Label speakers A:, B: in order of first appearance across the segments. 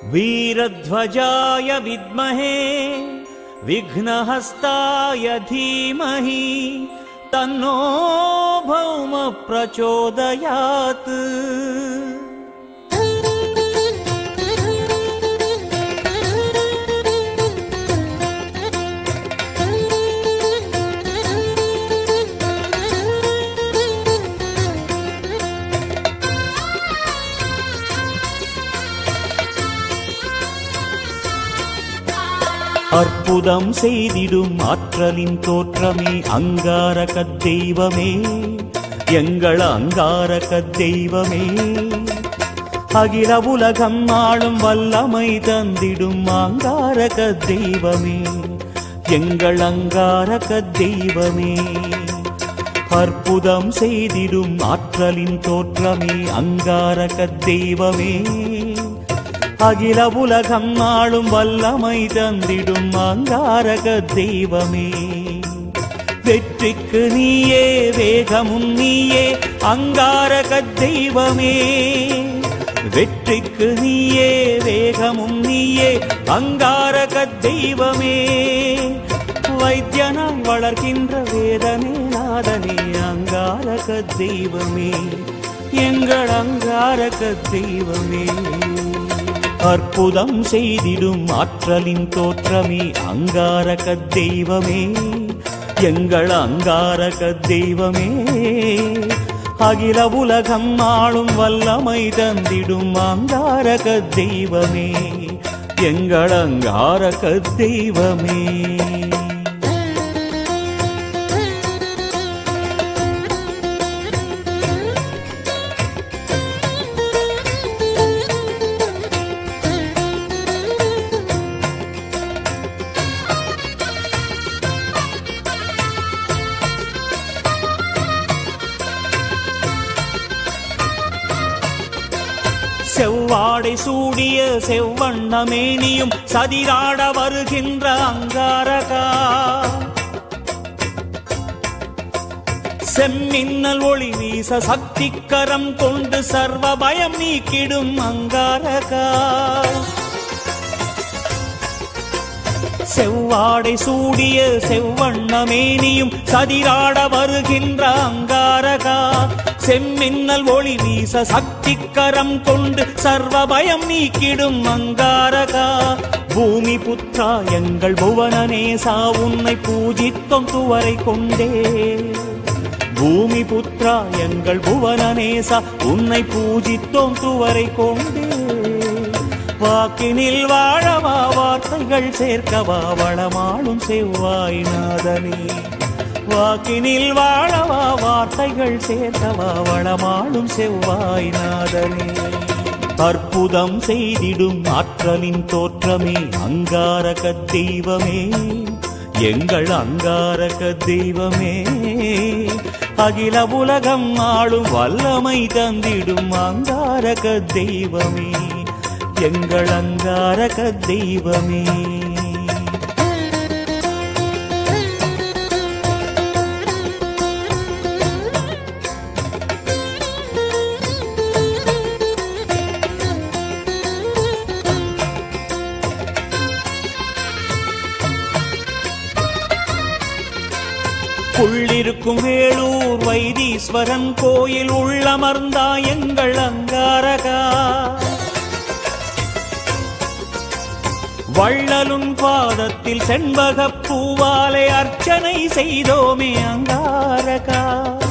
A: वीरध्वजाय विद्महे विघ्नहस्ताय धीमहि तन्नो भौम प्रचोदयात् அற்புதம் செய்திடும் ஆற்றலின் தோற்றமே அங்காரக தெய்வமே எங்கள் அங்காரக தெய்வமே அகில உலகம் ஆளும் வல்லமை தந்திடும் அங்காரக தெய்வமே எங்கள் அங்காரக தெய்வமே அற்புதம் செய்திடும் ஆற்றலின் தோற்றமே அங்காரக தெய்வமே அகில உலகம் ஆளும் வல்லமை தந்திடும் அங்காரக தெய்வமே வெற்றிக்கு நீயே வேகமும் நீயே அங்காரக தெய்வமே வெற்றிக்கு நீயே வேகமும் நீயே அங்காரக தெய்வமே வைத்தியனாய் வளர்கின்ற வேதனே நாதனே அங்காரக தெய்வமே எங்கள் அங்காரக தெய்வமே அற்புதம் செய்திடும் ஆற்றலின் தோற்றமே அங்காரக தெய்வமே எங்கள் அங்காரக தெய்வமே அகில உலகம் ஆளும் வல்லமை தந்திடும் அங்காரக தெய்வமே எங்கள் அங்காரக தெய்வமே செவ்வாடை சூடிய செவ்வண்ணமேனியும் சதிராட வருகின்ற அங்காரகா செம்மின்னல் ஒளி வீச சக்திக்கரம் கொண்டு சர்வ பயம் நீக்கிடும் அங்காரகா செவ்வாடை சூடிய செவ்வண்ணமேனியும் சதிராட வருகின்ற அங்காரகா செம்மின்னல் ஒளி வீச சக்திக்கரம் கொண்டு சர்வ பயம் நீக்கிடும் அங்காரகா பூமி புத்ரா எங்கள் புவனநேசா உன்னை பூஜித்தோம் துவரை கொண்டே பூமி புத்ரா எங்கள் புவனநேசா உன்னை பூஜித்தோம் துவரை கொண்டே வாக்கினில் வாழவா வார்த்தைகள் சேர்க்கவா வளமாளும் செவ்வாய் நாதனே வாக்கினில் வாழவா வார்த்தைகள் சேர்க்கவா வளமாளும் செவ்வாய் நாதனே அற்புதம் செய்திடும் ஆற்றலின் தோற்றமே அங்காரக தெய்வமே எங்கள் அங்காரக தெய்வமே அகில உலகம் ஆளும் வல்லமை தந்திடும் அங்காரக தெய்வமே எங்கள் அங்காரக தெய்வமே உள்ளிருக்கும் வேளூர் வைத்தீஸ்வரன் கோயில் உள்ளமர்ந்தா எங்கள் அங்காரகா வள்ளலும் பாதத்தில் செண்பகப் பூவாலை அர்ச்சனை செய்தோமே அங்காரகா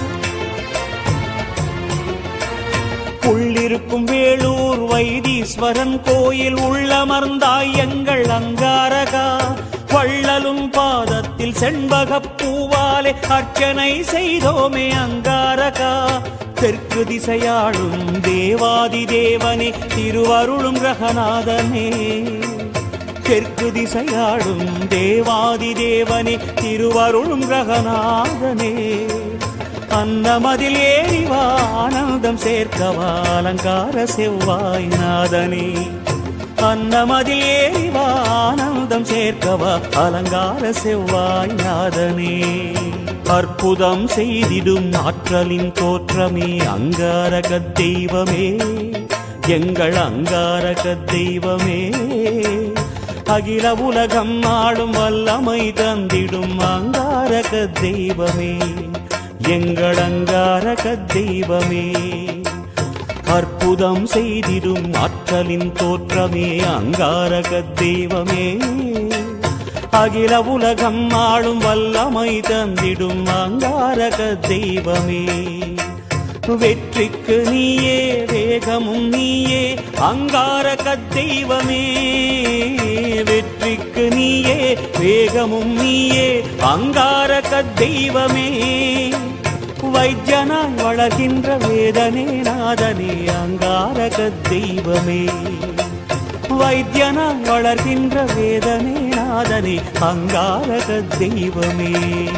A: உள்ளிருக்கும் வேளூர் வைத்தீஸ்வரன் கோயில் உள்ளமர்ந்தாய் எங்கள் அங்காரகா வள்ளலும் பாதத்தில் செண்பகப் பூவாலே அர்ச்சனை செய்தோமே அங்காரகா தெற்கு திசையாளும் தேவாதி தேவனே திருவருளும் ரகநாதனே தெற்கு திசையாடும் தேவாதி தேவனே திருவருளும் ரகநாதனே அன்னமதில் ஏறிவா ஆனந்தம் சேர்க்கவா அலங்கார செவ்வாய் நாதனே அன்னமதில் ஏறிவா ஆனந்தம் சேர்க்கவா அலங்கார செவ்வாய் நாதனே அற்புதம் செய்திடும் ஆற்றலின் தோற்றமே அங்காரக தெய்வமே எங்கள் அங்காரக தெய்வமே அகில உலகம் ஆளும் வல்லமை தந்திடும் அங்காரக தெய்வமே எங்கள் அங்காரக தெய்வமே அற்புதம் செய்திடும் ஆற்றலின் தோற்றமே அங்காரக தெய்வமே அகில உலகம் ஆளும் வல்லமை தந்திடும் அங்காரக தெய்வமே வெற்றிக்கு நீயே வேகமும் நீயே அங்காரக தெய்வமே வெற்றிக்கு நீயே வேகமும் நீயே அங்காரக தெய்வமே வைத்தியனாய் வளர்கின்ற வேதனே நாதனே அங்காரக தெய்வமே வைத்தியனாய் வளர்கின்ற வேதனே நாதனே அங்காரக தெய்வமே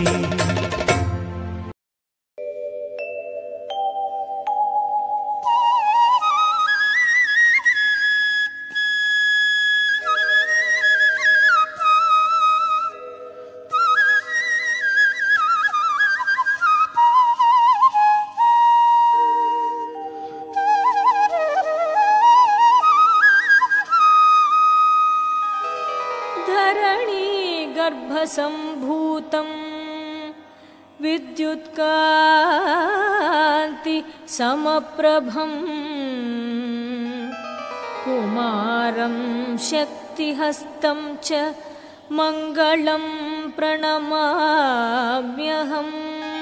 B: धरणी गर्भसम्भूतम् विद्युत्कान्ति समप्रभम् कुमारं शक्तिहस्तं च मङ्गलं प्रणमाम्यहम्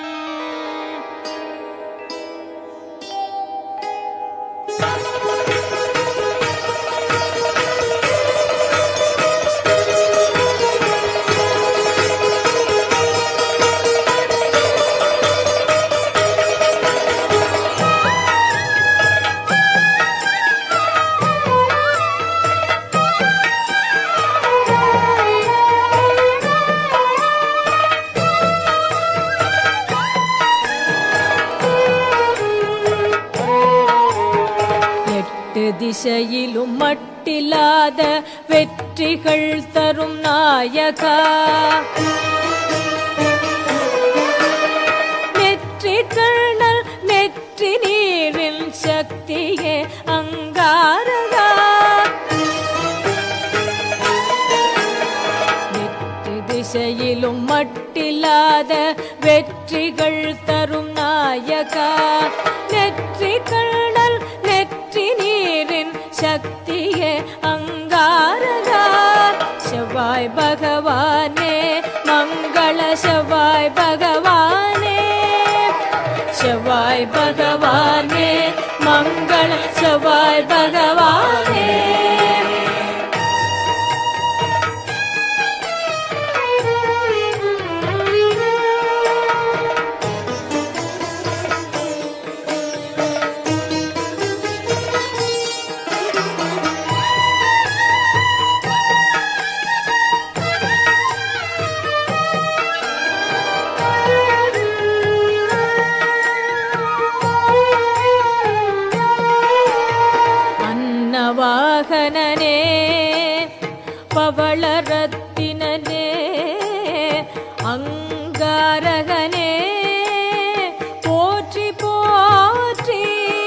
B: எட்டு திசையிலும் மட்டில்லாத வெற்றிகள் தரும் நாயகா நெற்றி கண்ணல் நெற்றி நீரின் சக்தியே அங்காரகா எட்டு திசையிலும் மட்டில்லாத வெற்றிகள் தரும் நாயகா நெற்றி கண்ணல் நெற்றி நீரின் சக்தியே அங்காரகா செவ்வாய் பகவானே மங்கள செவ்வாய் பகவானே செவ்வாய் பகவானே மங்கள செவ்வாய் பகவானே அன்னவாகனனே பவளரத்தினனே அங்காரகனே போற்றி போற்றி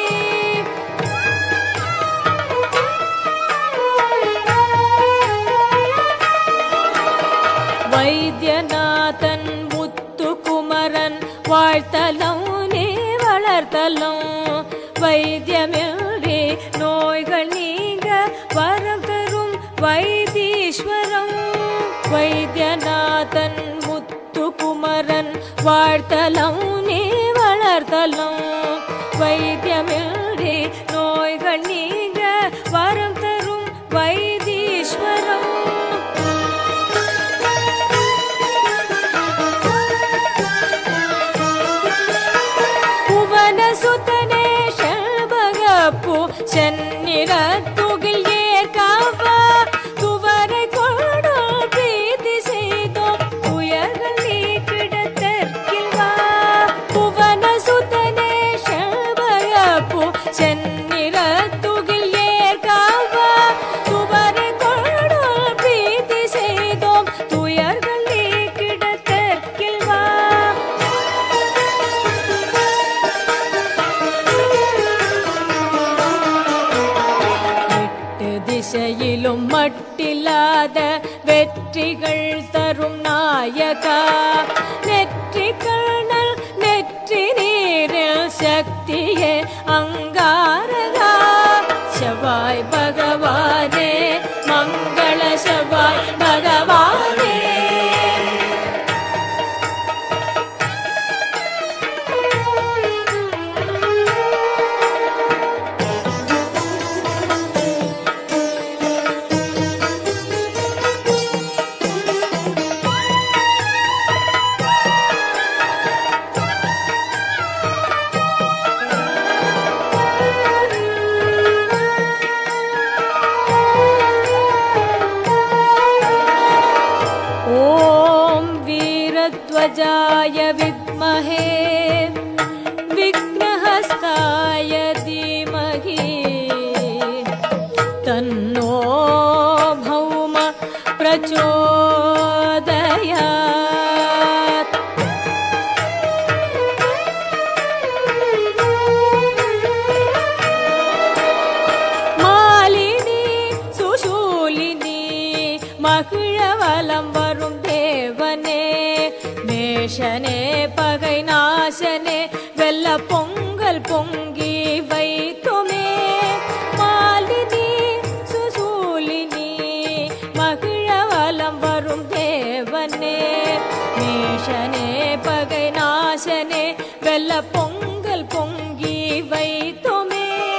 B: வைத்தியநாதன் முத்துக்குமரன் வாழ்த்தலம் நீ வளர்த்தலம் வைத்தியமில்லே நோய்கள் நீங்க வரம் தரும் வைத்தீஸ்வரம் வைத்தியநாதன் முத்துக்குமரன் வாழ்த்தலம் நீ வளர்த்தலம் வைத்தியமில்லே நோய்கள் நீங்க வரம் தரும் வைத்தீஸ்வரம் புவனசுதனே செல்வகப்பு சென்னிறத்துகில் ஏற்காவா துவரை கொடு பிரீதி செய்தோம் உயர்கள் நீ கிடத்தற்கில் வா புவனசுதனே செல்வகப்பு சென்னிறத்துகில் ஏற்காவா துவரை கொடு பிரீதி செய்தோம் துயர்கள் நீ கிடத்தற்கில் வா திசையிலும் மட்டில்லாத வெற்றிகள் தரும் நாயகா நெற்றி கண்ணல் நெற்றி நீரில் சக்தியே அங்காரகா செவ்வாய் பகவானே மங்கள செவ்வாய் பகவானே ॐ वीरध्वजाय विद्महे विघ्नहस्ताय धीमहि तन्नो भौम प्रचोदयात् மாலினி சுசூலினி மகிழவலம் வரும் தேவனே மேஷனே பகை நாசனே வெள்ள பொங்கல் பொங்கி வைத்துமே மாலினி சுசூலினி மகிழவலம் வரும் தேவனே மேஷனே பகை நாசனே வெள்ள பொங்கல் பொங்கி வைத்துமே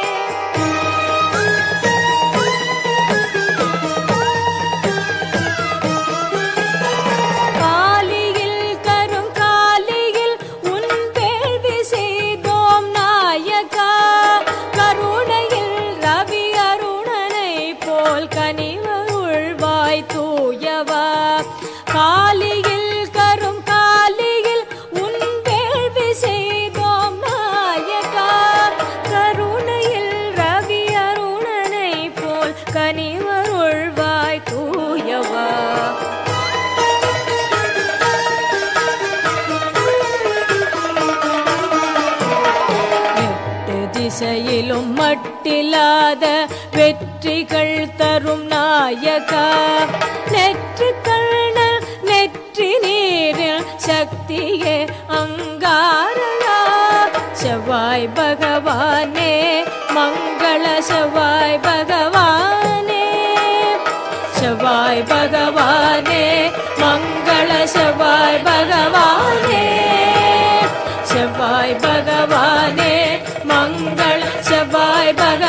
B: காலியில் கரும் காலியில் உன் வேள்வி செய்தோம் நாயகா கருணையில் ரவி அருணனை போல் கனிவருள்வாய் தூயவா காலியில் கரும் காலியில் உன் வேள்வி செய்தோம் நாயகா கருணையில் ரவி அருணனை போல் கனிவருள்வாய் தூயவா எட்டு திசையிலும் மட்டில்லாத வெற்றிகள் தரும் நாயகா நெற்றி கண்ணல் நெற்றி நீரில் சக்தியே அங்காரகா செவ்வாய் பகவானே மங்கள செவ்வாய் பகவானே செவ்வாய் பகவானே மங்கள செவ்வாய் பகவானே செவ்வாய் பகவானே மங்கள செவ்வாய் பகவானே